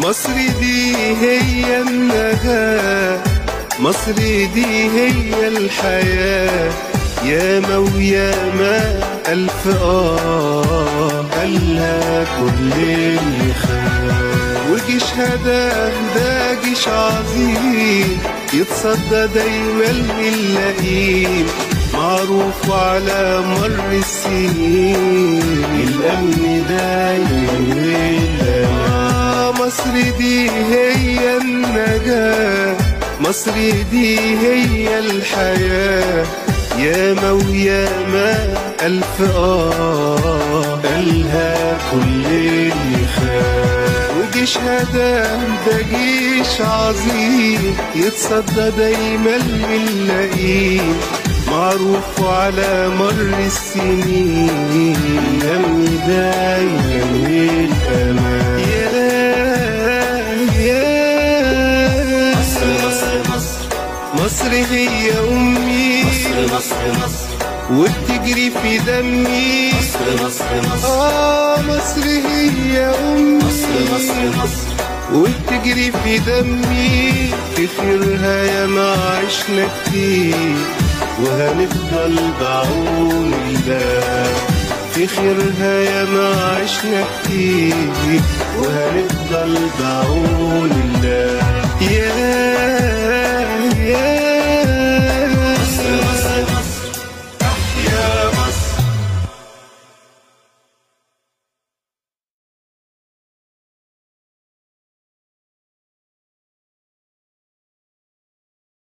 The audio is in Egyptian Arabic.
مصر دي هي النجاة مصر دي هي الحياة ياما وياما ألف آه قالها كل اللي خاف وجيش هداه ده جيش عظيم يتصدى دايما للئيم معروف على مر السنين الأمن دايما والأمان مصر دي هي النجاة مصر دي هي الحياة ياما وياما ألف آه قالها كل اللي خاف وجيش هداه ده جيش عظيم يتصدى دايما للئيم معروف على مر السنين الأمن دايما والأمان يا يا مصر مصر مصر مصر هي أمي مصر مصر مصر وبتجري في دمي مصر مصر مصر آه مصر هي أمي مصر مصر مصر وبتجري في دمي في خيرها يا ما عشنا كتير وهنفضل بعون الله في خيرها يا ما عشنا كتير وهنفضل بعون